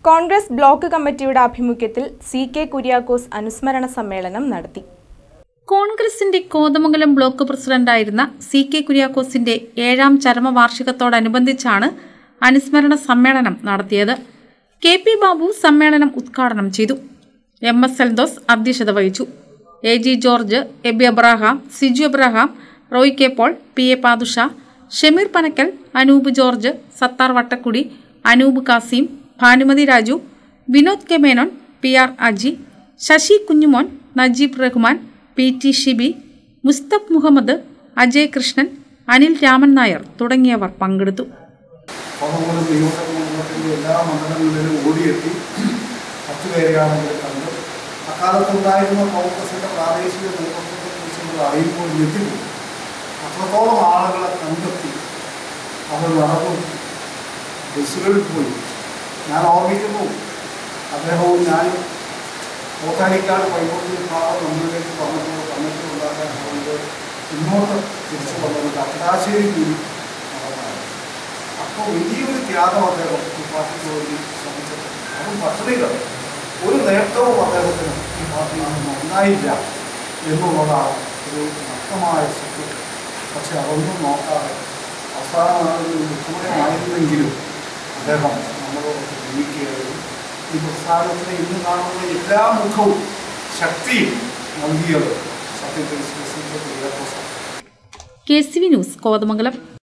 Congress block കമ്മിറ്റിയുടെ ആഭിമുഖ്യത്തിൽ C K Kuriakose അനുസ്മരണ സമ്മേളനം നടത്തി കോൺഗ്രസിന്റെ കോതമംഗലം ബ്ലോക്ക് പ്രസിഡന്റായിരുന്ന സി കെ കുര്യാക്കോസിന്റെ ഏഴാം ചരമവാർഷികത്തോടനുബന്ധിച്ചാണ് അനുസ്മരണ സമ്മേളനം നടത്തിയത് കെ പി ബാബു സമ്മേളനം ഉദ്ഘാടനം ചെയ്തു എം എസ് എൽദോസ് അധ്യക്ഷത വഹിച്ചു A G George Abi Abraham Siju Abraham Roy K Paul P A Pathusha Shameer Panakkal Anoop George Sathar Vattakkudi Anoop Kasim Bhanumathi Raju Vinod K Menon P R Aji Sasi Kunjumon Najeeb Rahman P T Shibi Musthaf Muhammad Ajay Krishnan Anil Raman Nair തുടങ്ങിയവർ പങ്കെടുത്തു കോതമംഗലം നിയോജക മണ്ഡലത്തിൻ്റെ എല്ലാ മണ്ഡലങ്ങളിലും ഓടിയെത്തി പത്ത് പേരെയാണെങ്കിൽ കണ്ട് അക്കാലത്തുണ്ടായിരുന്ന കോൺഗ്രസിൻ്റെ പ്രാദേശിക നേതൃത്വത്തെക്കുറിച്ച് നമ്മൾ അറിയുമ്പോൾ ഞെട്ടിപ്പോയി അത്രത്തോളം ആളുകളെ കണ്ടെത്തി അവർ നടന്നു ബസ്സുകളിൽ പോയി ഞാൻ ഓർമ്മിക്കുന്നു അദ്ദേഹവും ഞാനും പോത്താനിക്കാട് പൈപോട്ടി ഭാഗം നമ്മളിലേക്ക് വന്നപ്പോൾ കമ്മിറ്റി ഉണ്ടാക്കാൻ കൊണ്ട് ഇങ്ങോട്ട് തിരിച്ചു വന്നത് അക്കടാശ്ശേരി കൂടി നടന്നാണ് അപ്പോൾ വലിയൊരു ത്യാഗം അദ്ദേഹം ഈ പാർട്ടിക്ക് വേണ്ടി ശ്രമിച്ചത് അതും പദ്ധതികൾ ഒരു നേട്ടവും അദ്ദേഹത്തിന് ഈ പാർട്ടിയിൽ നിന്ന് ഉണ്ടായില്ല എന്നുള്ളതാണ് ഒരു നഷ്ടമായ സത്യം പക്ഷെ അതൊന്നും നോക്കാതെ അവസാനമാണെങ്കിൽ മുഖ്യമന്ത്രിയായിരുന്നെങ്കിലും അദ്ദേഹം നമ്മളോട് ജീവിക്കുകയായിരുന്നു ഈ പ്രസ്ഥാനത്തിന് ഇന്ന് കാണുന്ന എല്ലാ മുഖവും ശക്തിയും നൽകിയത് സത്യത്തിൽ ശ്രീ സി കെ കുര്യാക്കോസാണ് K C V news Kothamangalam